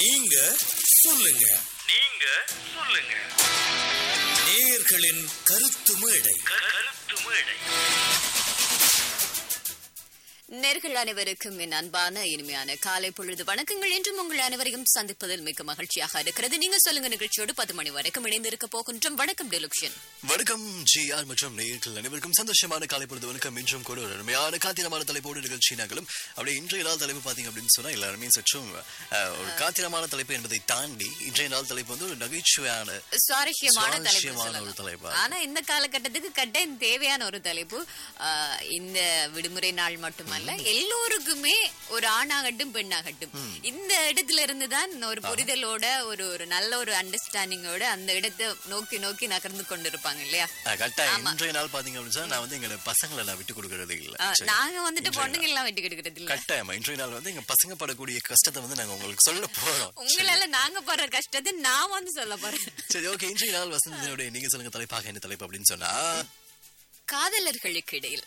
நீங்க சொல்லுங்க நீங்க சொல்லுங்க நேயர்களின் கருத்து மேடை கருத்து மேடை நேர்கள் அனைவருக்கும் என் அன்பான இனிமையான காலை பொழுது வணக்கங்கள் என்றும் உங்கள் அனைவரையும் சந்திப்பதில் மிக்க மகிழ்ச்சியாக இருக்கிறது நீங்க சொல்லுங்க நிகழ்ச்சியோடு பத்து மணி வரைக்கும் இணைந்திருக்க போகின்றோம் வணக்கம் டெலுக்ஷன் வணக்கம் ஜி ஆர் மற்றும் நேயர்கள் அனைவருக்கும் சந்தோஷமான காலை பொழுது வணக்கம் இன்றும் கூட ஒரு அருமையான காத்திரமான தலைப்போடு நிகழ்ச்சி நாங்களும் அப்படியே இன்றைய நாள் தலைப்பு பாத்தீங்க அப்படின்னு சொன்னா எல்லாருமே சற்றும் அஹ், ஒரு காத்திரமான தலைப்பு என்பதை தாண்டி இன்றைய நாள் தலைப்பு வந்து ஒரு நகைச்சுவையான சுவாரஸ்யமான தலைப்பு சுவாரஸ்யமான ஒரு சொல்லலாம். தலைப்பா ஆனா இந்த காலகட்டத்துக்கு கட்டாயம் தேவையான ஒரு தலைப்பு ஆஹ், இந்த விடுமுறை நாள் மட்டுமல்ல எல்லோருக்குமே ஒரு ஆணாகட்டும் பெண்ணாகட்டும் இந்த இடத்துல இருந்து தான் ஒரு புரிதலோட ஒரு ஒரு நல்ல ஒரு அண்டர்ஸ்டாண்டிங்கோட அந்த இடத்தை நோக்கி நோக்கி நகர்ந்து கொண்டிருப்பாங்க இல்லையா அஹ், கட்டாயம் இன்றைய நாள் பாத்தீங்க அப்படின்னு சொன்னா நான் வந்து எங்க பசங்களை நான் விட்டு கொடுக்கறது இல்ல ஆஹ், சரி. நாங்க வந்துட்டு பொண்ணுங்க எல்லாம் விட்டு கிடக்கிறது இல்ல கட்டாயமா இன்றைய நாள் வந்து எங்க பசங்க படக்கூடிய கஷ்டத்தை வந்து நாங்க உங்களுக்கு சொல்ல போறோம் உங்களால நாங்க படுற கஷ்டத்தை நான் வந்து சொல்ல போறேன் சரி ஓகே இன்றைய நாள் வசந்தனுடைய நீங்க சொல்லுங்க தலைப்பாக என்ன தலைப்பு அப்படின்னு சொன்னா காதலர்களுக்கு இடையில்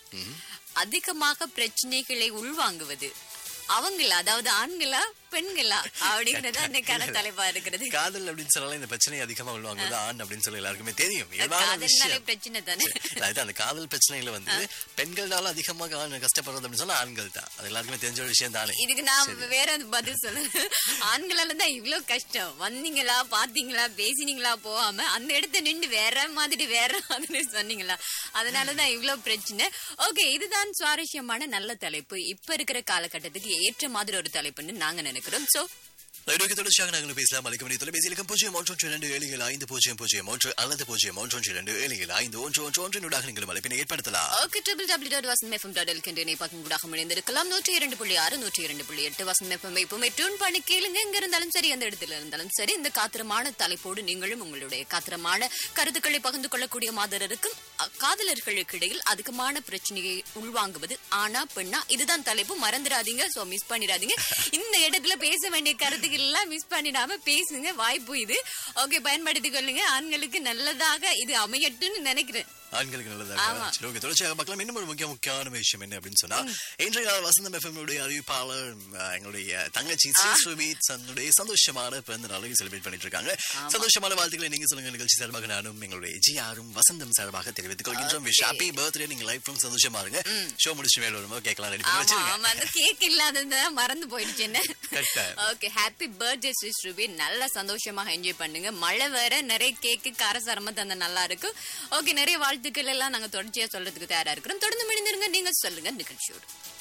அதிகமாக பிரச்சனைகளை உள்வாங்குவது அவங்களா அதாவது ஆண்களா பெண்களா அப்படிங்கறது அன்னைக்கான தலைப்பா இருக்கிறது காதல் அப்படின்னு சொல்லலாம் இந்த பிரச்சனை அதிகமா உள்ளவங்க வந்து ஆண் அப்படின்னு சொல்லி எல்லாருக்குமே தெரியும் இயல்பான காதல்னாலே விஷயம் பிரச்சனை தானே சரி, அதாவது அந்த காதல் பிரச்சனையில வந்து பெண்கள்னால அதிகமாக ஆண் கஷ்டப்படுறது அப்படின்னு சொன்னா ஆண்கள் தான் அது எல்லாருக்குமே தெரிஞ்ச ஒரு விஷயம் தானே இதுக்கு நான் வேற ஒரு பதில் சொல்லுறேன் ஆண்களால தான் இவ்வளவு கஷ்டம் வந்தீங்களா பாத்தீங்களா பேசினீங்களா போகாம அந்த இடத்த நின்று வேற மாதிரி வேற மாதிரி சொன்னீங்களா அதனாலதான் இவ்வளவு பிரச்சனை ஓகே இதுதான் சுவாரஸ்யமான நல்ல தலைப்பு இப்ப இருக்கிற காலகட்டத்துக்கு ஏற்ற மாதிரி ஒரு தலைப்புன்னு நாங்க நினைக்கிறோம் சோ நடுவுக்கு தொடர்ச்சியாக நாங்கள் பேசலாம் அழைக்க வேண்டிய தொலைபேசி இலக்கம் பூஜ்ஜியம் ஒன்று ஒன்று இரண்டு ஏழு ஏழு ஐந்து பூஜ்ஜியம் பூஜ்ஜியம் ஒன்று அல்லது பூஜ்ஜியம் ஒன்று ஒன்று இரண்டு ஏழு ஏழு ஐந்து ஒன்று ஒன்று ஒன்றினூடாக நீங்கள் அழைப்பினை ஏற்படுத்தலாம் okay triple W dot Vasan FM dot எல்கென்ற இணைப்பாக்கம் கூடாக இணைந்திருக்கலாம் நூற்றி இரண்டு புள்ளி ஆறு நூற்றி இரண்டு புள்ளி எட்டு வசன் எஃப்எம் எப்பவுமே டியூன் பண்ணி கேளுங்க எங்க இருந்தாலும் சரி எந்த இடத்துல இருந்தாலும் சரி இந்த காத்திரமான தலைப்போடு நீங்களும் உங்களுடைய காத்திரமான கருத்துக்களை பகிர்ந்து கொள்ளக்கூடிய மாதிரி இருக்கும் அ, காதலர்களுக்கு இடையில் அதிகமான பிரச்சனையை உள்வாங்குவது ஆனா பெண்ணா இதுதான் தலைப்பு மறந்துடாதீங்க சோ மிஸ் பண்ணிடாதீங்க இந்த இடத்துல பேச வேண்டிய கருத்துக்கள் எல்லாம் மிஸ் பண்ணிடாம பேசுங்க வாய்ப்பு இது ஓகே பயன்படுத்திக் கொள்ளுங்க ஆண்களுக்கு நல்லதாக இது அமையட்டும்னு நினைக்கிறேன் ஆண்களுக்கு நல்லதாக சரி ஓகே தொடர்ச்சியாக பார்க்கலாம் இன்னும் ஒரு முக்கிய முக்கியமான விஷயம் என்ன அப்படின்னு சொன்னா இன்றைய நாள் வசந்தம் எஃப்எம் உடைய அறிவிப்பாளர் அஹ், எங்களுடைய தங்கச்சி ஸ்ரீ சுபீத் தன்னுடைய சந்தோஷமான பிறந்த நாளை செலிப்ரேட் பண்ணிட்டு இருக்காங்க சந்தோஷமான வாழ்த்துக்களை நீங்க சொல்லுங்க நிகழ்ச்சி சார்பாக நானும் எங்களுடைய ஜிஆரும் வசந்தம் சார்பாக தெரிவித்துக் கொள்கின்றோம் விஷ் ஹாப்பி பர்த்டே நீங்க லைஃப் லாங் சந்தோஷமா இருங்க ஷோ முடிச்சு மேல வரும்போது கேட்கலாம் ரெடி பண்ணி ஆமா வச்சிருங்க ஆமா அந்த கேக் இல்லாததான் மறந்து போயிடுச்சு என்ன correct. Okay happy birthday Sri Srubi நல்லா சந்தோஷமாக என்ஜாய் பண்ணுங்க மழை வேற நிறைய கேக்கு காரசாரமா தந்த நல்லா இருக்கும் ஓகே நிறைய வாழ்த்துக்கள் எல்லாம் நாங்க தொடர்ச்சியா சொல்றதுக்கு தயாரா இருக்கிறோம் தொடர்ந்து முடிந்திருங்க நீங்க சொல்லுங்க நிகழ்ச்சியோடு